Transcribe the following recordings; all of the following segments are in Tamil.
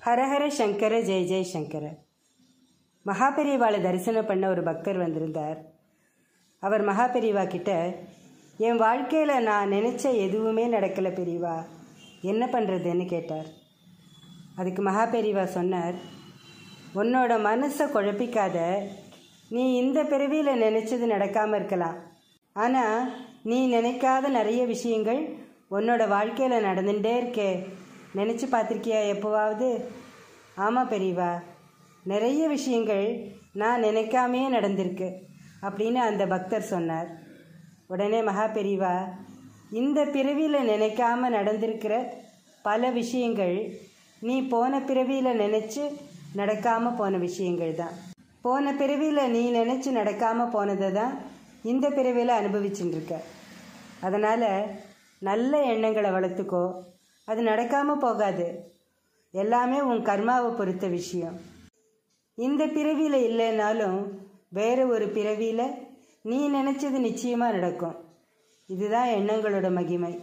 ஹரஹர சங்கர ஜெய ஜெய சங்கர மகாபெரிவாளை தரிசனம் பண்ண ஒரு பக்தர் வந்திருந்தார் அவர் மகாபெரிவா கிட்ட என் வாழ்க்கையில் நான் நினச்ச எதுவுமே நடக்கலை பெரியவா என்ன பண்ணுறதுன்னு கேட்டார் அதுக்கு மகாபெரிவா சொன்னார் உன்னோட மனசை குழப்பிக்காத நீ இந்த பிறவியில் நினச்சது நடக்காமல் இருக்கலாம் ஆனால் நீ நினைக்காத நிறைய விஷயங்கள் உன்னோட வாழ்க்கையில் நடந்துகிட்டே இருக்கே நினச்சி பார்த்துருக்கியா எப்போவாவது ஆமாம் பெரியவா நிறைய விஷயங்கள் நான் நினைக்காமே நடந்திருக்கு அப்படின்னு அந்த பக்தர் சொன்னார் உடனே மகா பெரியவா இந்த பிறவியில் நினைக்காம நடந்திருக்கிற பல விஷயங்கள் நீ போன பிறவியில் நினச்சி நடக்காமல் போன விஷயங்கள் தான் போன பிறவியில் நீ நினச்சி நடக்காமல் போனதை தான் இந்த பிறவியில் அனுபவிச்சுட்டு இருக்க அதனால் நல்ல எண்ணங்களை வளர்த்துக்கோ அது நடக்காமல் போகாது எல்லாமே உன் கர்மாவை பொறுத்த விஷயம் இந்த பிறவியில் இல்லைனாலும் வேறு ஒரு பிறவியில் நீ நினச்சது நிச்சயமாக நடக்கும் இதுதான் எண்ணங்களோட மகிமை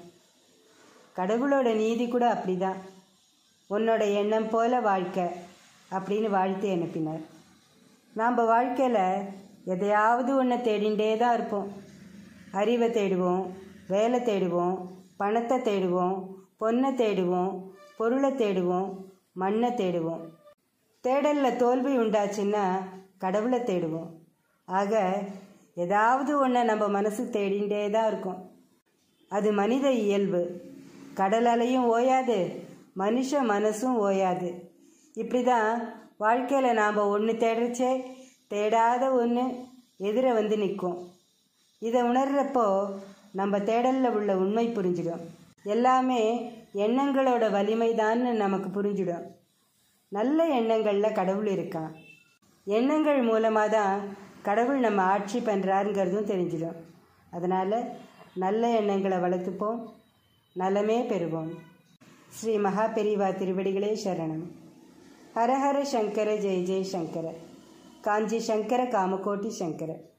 கடவுளோட நீதி கூட அப்படிதான் உன்னோட எண்ணம் போல வாழ்க்கை அப்படின்னு வாழ்த்து அனுப்பினார் நாம் வாழ்க்கையில் எதையாவது ஒன்றை தேடிகிட்டே தான் இருப்போம் அறிவை தேடுவோம் வேலை தேடுவோம் பணத்தை தேடுவோம் பொண்ணை தேடுவோம் பொருளை தேடுவோம் மண்ணை தேடுவோம் தேடலில் தோல்வி உண்டாச்சுன்னா கடவுளை தேடுவோம் ஆக ஏதாவது ஒன்றை நம்ம மனசு தேடிகிட்டே தான் இருக்கும் அது மனித இயல்பு கடல் அலையும் ஓயாது மனுஷ மனசும் ஓயாது இப்படி தான் வாழ்க்கையில் நாம் ஒன்று தேடுறச்சே தேடாத ஒன்று எதிர வந்து நிற்கும் இதை உணர்கிறப்போ நம்ம தேடலில் உள்ள உண்மை புரிஞ்சிடும் எல்லாமே எண்ணங்களோட வலிமை தான் நமக்கு புரிஞ்சிடும் நல்ல எண்ணங்களில் கடவுள் இருக்கான் எண்ணங்கள் மூலமாக தான் கடவுள் நம்ம ஆட்சி பண்ணுறாருங்கிறதும் தெரிஞ்சிடும் அதனால் நல்ல எண்ணங்களை வளர்த்துப்போம் நலமே பெறுவோம் ஸ்ரீ மகா பெரிவா திருவடிகளே சரணம் ஹரஹர சங்கர ஜெய ஜெய சங்கர காஞ்சி சங்கர காமகோட்டி சங்கர